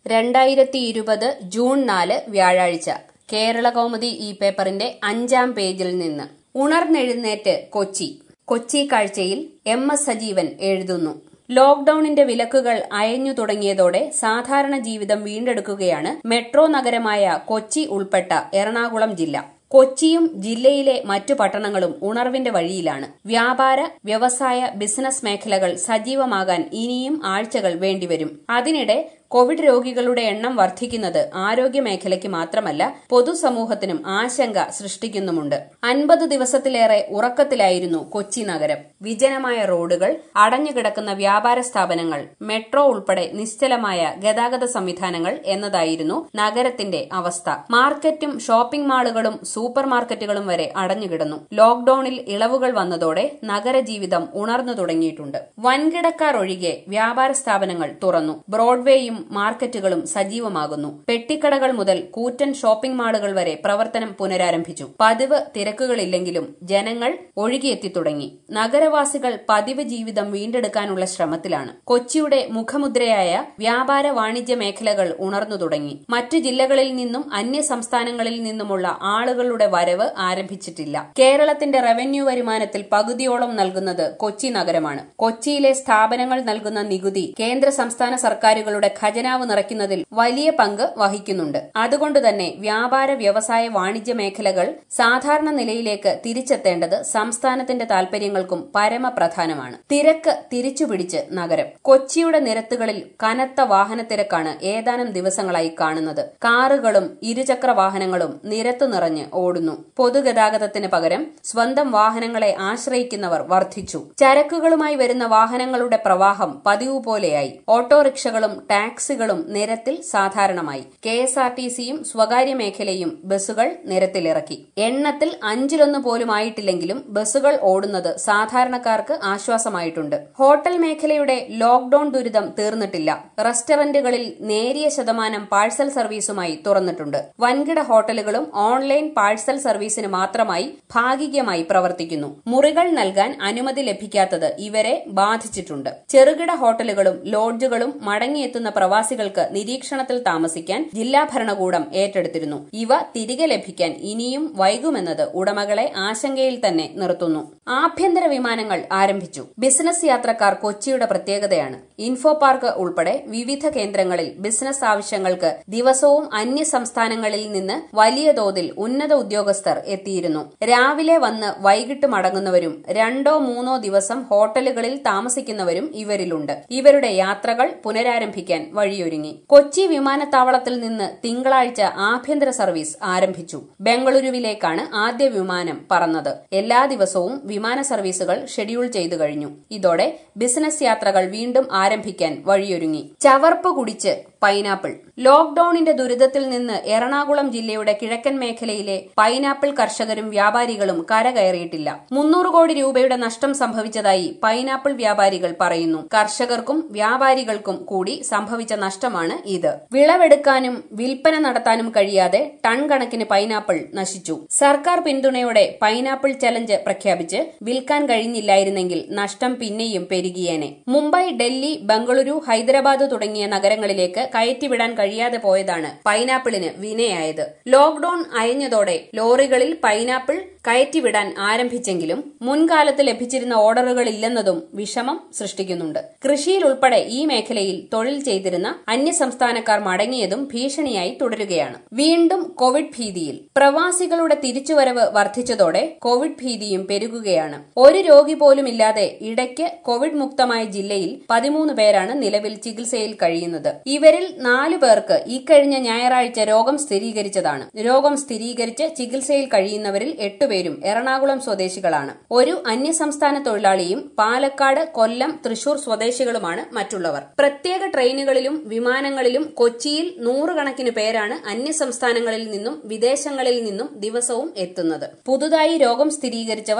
രണ്ടായിരത്തി ഇരുപത് ജൂൺ നാല് വ്യാഴാഴ്ച കേരള കൗമുദി ഈ പേപ്പറിന്റെ അഞ്ചാം പേജിൽ നിന്ന് ഉണർന്നെഴുന്നേറ്റ് കൊച്ചി കൊച്ചി കാഴ്ചയിൽ എം എസ് സജീവൻ എഴുതുന്നു ലോക്ഡൌണിന്റെ വിലക്കുകൾ അയഞ്ഞു തുടങ്ങിയതോടെ സാധാരണ ജീവിതം വീണ്ടെടുക്കുകയാണ് മെട്രോ നഗരമായ കൊച്ചി ഉൾപ്പെട്ട എറണാകുളം ജില്ല കൊച്ചിയും ജില്ലയിലെ മറ്റു പട്ടണങ്ങളും ഉണർവിന്റെ വഴിയിലാണ് വ്യാപാര വ്യവസായ ബിസിനസ് മേഖലകൾ സജീവമാകാൻ ഇനിയും ആഴ്ചകൾ വേണ്ടിവരും അതിനിടെ കോവിഡ് രോഗികളുടെ എണ്ണം വർദ്ധിക്കുന്നത് ആരോഗ്യ മേഖലയ്ക്ക് മാത്രമല്ല പൊതുസമൂഹത്തിനും ആശങ്ക സൃഷ്ടിക്കുന്നുമുണ്ട് അൻപത് ദിവസത്തിലേറെ ഉറക്കത്തിലായിരുന്നു കൊച്ചി നഗരം വിജനമായ റോഡുകൾ അടഞ്ഞുകിടക്കുന്ന വ്യാപാര സ്ഥാപനങ്ങൾ മെട്രോ ഉൾപ്പെടെ നിശ്ചലമായ ഗതാഗത സംവിധാനങ്ങൾ എന്നതായിരുന്നു നഗരത്തിന്റെ അവസ്ഥ മാർക്കറ്റും ഷോപ്പിംഗ് മാളുകളും സൂപ്പർ മാർക്കറ്റുകളും വരെ അടഞ്ഞുകിടന്നു ലോക്ഡൌണിൽ ഇളവുകൾ വന്നതോടെ നഗരജീവിതം ഉണർന്നു തുടങ്ങിയിട്ടുണ്ട് വൻകിടക്കാർ ഒഴികെ വ്യാപാര സ്ഥാപനങ്ങൾ തുറന്നു ബ്രോഡ്വേയും മാർക്കറ്റുകളും സജീവമാകുന്നു പെട്ടിക്കടകൾ മുതൽ കൂറ്റൻ ഷോപ്പിംഗ് മാളുകൾ വരെ പ്രവർത്തനം പുനരാരംഭിച്ചു പതിവ് തിരക്കുകളില്ലെങ്കിലും ജനങ്ങൾ ഒഴുകിയെത്തി തുടങ്ങി നഗരവാസികൾ പതിവ് ജീവിതം വീണ്ടെടുക്കാനുള്ള ശ്രമത്തിലാണ് കൊച്ചിയുടെ മുഖമുദ്രയായ വ്യാപാര വാണിജ്യ മേഖലകൾ ഉണർന്നു തുടങ്ങി മറ്റു ജില്ലകളിൽ നിന്നും അന്യ സംസ്ഥാനങ്ങളിൽ നിന്നുമുള്ള ആളുകളുടെ വരവ് ആരംഭിച്ചിട്ടില്ല കേരളത്തിന്റെ റവന്യൂ വരുമാനത്തിൽ പകുതിയോളം നൽകുന്നത് കൊച്ചി നഗരമാണ് കൊച്ചിയിലെ സ്ഥാപനങ്ങൾ നൽകുന്ന നികുതി കേന്ദ്ര സംസ്ഥാന സർക്കാരുകളുടെ ഖജനാവ് നിറയ്ക്കുന്നതിൽ വലിയ പങ്ക് വഹിക്കുന്നുണ്ട് അതുകൊണ്ട് തന്നെ വ്യാപാര വ്യവസായ വാണിജ്യ മേഖലകൾ സാധാരണ നിലയിലേക്ക് തിരിച്ചെത്തേണ്ടത് സംസ്ഥാനത്തിന്റെ താൽപര്യങ്ങൾക്കും പരമപ്രധാനമാണ് തിരക്ക് തിരിച്ചുപിടിച്ച് നഗരം കൊച്ചിയുടെ നിരത്തുകളിൽ കനത്ത വാഹനത്തിരക്കാണ് ഏതാനും ദിവസങ്ങളായി കാണുന്നത് കാറുകളും ഇരുചക്ര വാഹനങ്ങളും നിരത്തു നിറഞ്ഞ് ഓടുന്നു പൊതുഗതാഗതത്തിന് പകരം സ്വന്തം വാഹനങ്ങളെ ആശ്രയിക്കുന്നവർ വർദ്ധിച്ചു ചരക്കുകളുമായി വരുന്ന വാഹനങ്ങളുടെ പ്രവാഹം പതിവ് പോലെയായി ഓട്ടോറിക്ഷകളും ടാക്സികളും നിരത്തിൽ സാധാരണമായി കെ എസ് ആർ ടി സിയും സ്വകാര്യ മേഖലയും ബസ്സുകൾ നിരത്തിലിറക്കി എണ്ണത്തിൽ അഞ്ചിലൊന്ന് പോലും ആയിട്ടില്ലെങ്കിലും ബസ്സുകൾ ഓടുന്നത് സാധാരണക്കാർക്ക് ആശ്വാസമായിട്ടുണ്ട് ഹോട്ടൽ മേഖലയുടെ ലോക്ഡൌൺ ദുരിതം തീർന്നിട്ടില്ല റെസ്റ്റോറന്റുകളിൽ നേരിയ ശതമാനം പാഴ്സൽ സർവീസുമായി തുറന്നിട്ടുണ്ട് വൻകിട ഹോട്ടലുകളും ഓൺലൈൻ പാഴ്സൽ സർവീസിന് മാത്രമായി ഭാഗികമായി പ്രവർത്തിക്കുന്നു മുറികൾ നൽകാൻ അനുമതി ലഭിക്കാത്തത് ഇവരെ ബാധിച്ചിട്ടുണ്ട് ചെറുകിട ഹോട്ടലുകളും ലോഡ്ജുകളും മടങ്ങിയെത്തുന്ന പ്രവാസികൾക്ക് നിരീക്ഷണത്തിൽ താമസിക്കാൻ ജില്ലാ ഭരണകൂടം ഏറ്റെടുത്തിരുന്നു ഇവ തിരികെ ലഭിക്കാൻ ഇനിയും വൈകുമെന്നത് ഉടമകളെ ആശങ്കയിൽ തന്നെ നിർത്തുന്നു ആഭ്യന്തര വിമാനങ്ങൾ ആരംഭിച്ചു ബിസിനസ് യാത്രക്കാർ കൊച്ചിയുടെ പ്രത്യേകതയാണ് ഇൻഫോ പാർക്ക് ഉൾപ്പെടെ വിവിധ കേന്ദ്രങ്ങളിൽ ബിസിനസ് ആവശ്യങ്ങൾക്ക് ദിവസവും അന്യ സംസ്ഥാനങ്ങളിൽ നിന്ന് വലിയ തോതിൽ ഉന്നത ഉദ്യോഗസ്ഥർ എത്തിയിരുന്നു രാവിലെ വന്ന് വൈകിട്ട് മടങ്ങുന്നവരും രണ്ടോ മൂന്നോ ദിവസം ഹോട്ടലുകളിൽ താമസിക്കുന്നവരും ഇവരിലുണ്ട് ഇവരുടെ യാത്രകൾ പുനരാരംഭിക്കാൻ വഴിയൊരുങ്ങി കൊച്ചി വിമാനത്താവളത്തിൽ നിന്ന് തിങ്കളാഴ്ച ആഭ്യന്തര സർവീസ് ആരംഭിച്ചു ബംഗളൂരുവിലേക്കാണ് ആദ്യ വിമാനം പറന്നത് എല്ലാ ദിവസവും വിമാന സർവീസുകൾ ഷെഡ്യൂൾ ചെയ്തു കഴിഞ്ഞു ഇതോടെ ബിസിനസ് യാത്രകൾ വീണ്ടും ആരംഭിക്കാൻ വഴിയൊരുങ്ങി ചവർപ്പ് കുടിച്ച് പൈനാപ്പിൾ ലോക്ഡൌണിന്റെ ദുരിതത്തിൽ നിന്ന് എറണാകുളം ജില്ലയുടെ കിഴക്കൻ മേഖലയിലെ പൈനാപ്പിൾ കർഷകരും വ്യാപാരികളും കരകയറിയിട്ടില്ല മുന്നൂറ് കോടി രൂപയുടെ നഷ്ടം സംഭവിച്ചതായി പൈനാപ്പിൾ വ്യാപാരികൾ പറയുന്നു കർഷകർക്കും വ്യാപാരികൾക്കും കൂടി സംഭവിച്ച നഷ്ടമാണ് ഇത് വിളവെടുക്കാനും വിൽപ്പന നടത്താനും കഴിയാതെ ടൺ കണക്കിന് പൈനാപ്പിൾ നശിച്ചു സർക്കാർ പിന്തുണയോടെ പൈനാപ്പിൾ ചലഞ്ച് പ്രഖ്യാപിച്ച് വിൽക്കാൻ കഴിഞ്ഞില്ലായിരുന്നെങ്കിൽ നഷ്ടം പിന്നെയും പെരുകിയേനെ മുംബൈ ഡൽഹി ബംഗളൂരു ഹൈദരാബാദ് തുടങ്ങിയ നഗരങ്ങളിലേക്ക് കയറ്റിവിടാൻ കഴിയാതെ പോയതാണ് പൈനാപ്പിളിന് വിനയായത് ലോക്ഡൌൺ അയഞ്ഞതോടെ ലോറികളിൽ പൈനാപ്പിൾ കയറ്റിവിടാൻ ആരംഭിച്ചെങ്കിലും മുൻകാലത്ത് ലഭിച്ചിരുന്ന ഓർഡറുകൾ ഇല്ലെന്നതും വിഷമം സൃഷ്ടിക്കുന്നുണ്ട് കൃഷിയിൽ ഉൾപ്പെടെ ഈ മേഖലയിൽ തൊഴിൽ ചെയ്തിരുന്ന അന്യസംസ്ഥാനക്കാർ മടങ്ങിയതും ഭീഷണിയായി തുടരുകയാണ് വീണ്ടും കോവിഡ് ഭീതിയിൽ പ്രവാസികളുടെ തിരിച്ചുവരവ് വർദ്ധിച്ചതോടെ കോവിഡ് ഭീതിയും പെരുകുകയാണ് ഒരു രോഗി പോലും ഇല്ലാതെ ഇടയ്ക്ക് കോവിഡ് മുക്തമായ ജില്ലയിൽ പതിമൂന്ന് പേരാണ് നിലവിൽ ചികിത്സയിൽ കഴിയുന്നത് ഇവരിൽ നാലു പേർക്ക് ഇക്കഴിഞ്ഞ ഞായറാഴ്ച രോഗം സ്ഥിരീകരിച്ചതാണ് രോഗം സ്ഥിരീകരിച്ച് ചികിത്സയിൽ കഴിയുന്നവരിൽ എട്ടുപേരും എറണാകുളം സ്വദേശികളാണ് ഒരു അന്യസംസ്ഥാന തൊഴിലാളിയും പാലക്കാട് കൊല്ലം തൃശൂർ സ്വദേശികളുമാണ് മറ്റുള്ളവർ പ്രത്യേക ട്രെയിനുകളിലും വിമാനങ്ങളിലും കൊച്ചിയിൽ നൂറുകണക്കിന് പേരാണ് അന്യസംസ്ഥാനങ്ങളിൽ നിന്നും വിദേശങ്ങളിൽ നിന്നും ദിവസവും എത്തുന്നത് പുതുതായി രോഗം സ്ഥിരീകരിച്ചവർ പ്രവാസി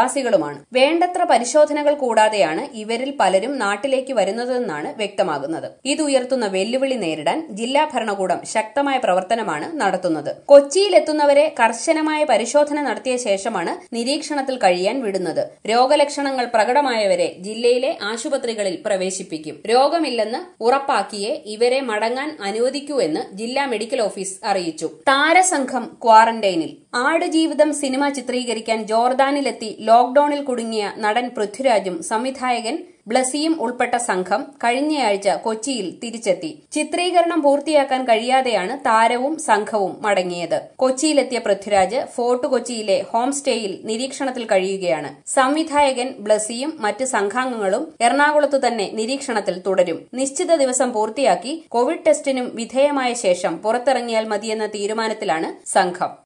പ്രവാസികളുമാണ് വേണ്ടത്ര പരിശോധനകൾ കൂടാതെയാണ് ഇവരിൽ പലരും നാട്ടിലേക്ക് വരുന്നതെന്നാണ് വ്യക്തമാകുന്നത് ഇതുയർത്തുന്ന വെല്ലുവിളി നേരിടാൻ ജില്ലാ ഭരണകൂടം ശക്തമായ പ്രവർത്തനമാണ് നടത്തുന്നത് കൊച്ചിയിലെത്തുന്നവരെ കർശനമായ പരിശോധന നടത്തിയ ശേഷമാണ് നിരീക്ഷണത്തിൽ കഴിയാൻ വിടുന്നത് രോഗലക്ഷണങ്ങൾ പ്രകടമായവരെ ജില്ലയിലെ ആശുപത്രികളിൽ പ്രവേശിപ്പിക്കും രോഗമില്ലെന്ന് ഉറപ്പാക്കിയേ ഇവരെ മടങ്ങാൻ അനുവദിക്കൂ എന്ന് ജില്ലാ മെഡിക്കൽ ഓഫീസ് അറിയിച്ചു താരസംഘം ക്വാറന്റൈനിൽ ആടുജീവിതം സിനിമ ചിത്രീകരിക്കാൻ ജോർദാനിലെത്തി ലോക്ഡൌണിൽ കുടുങ്ങിയ നടൻ പൃഥ്വിരാജും സംവിധായകൻ ബ്ലസിയും ഉൾപ്പെട്ട സംഘം കഴിഞ്ഞയാഴ്ച കൊച്ചിയിൽ തിരിച്ചെത്തി ചിത്രീകരണം പൂർത്തിയാക്കാൻ കഴിയാതെയാണ് താരവും സംഘവും മടങ്ങിയത് കൊച്ചിയിലെത്തിയ പൃഥ്വിരാജ് ഫോർട്ട് കൊച്ചിയിലെ ഹോം സ്റ്റേയിൽ നിരീക്ഷണത്തിൽ കഴിയുകയാണ് സംവിധായകൻ ബ്ലസിയും മറ്റ് സംഘാംഗങ്ങളും എറണാകുളത്ത് തന്നെ നിരീക്ഷണത്തിൽ തുടരും നിശ്ചിത ദിവസം പൂർത്തിയാക്കി കോവിഡ് ടെസ്റ്റിനും വിധേയമായ ശേഷം പുറത്തിറങ്ങിയാൽ മതിയെന്ന തീരുമാനത്തിലാണ് സംഘം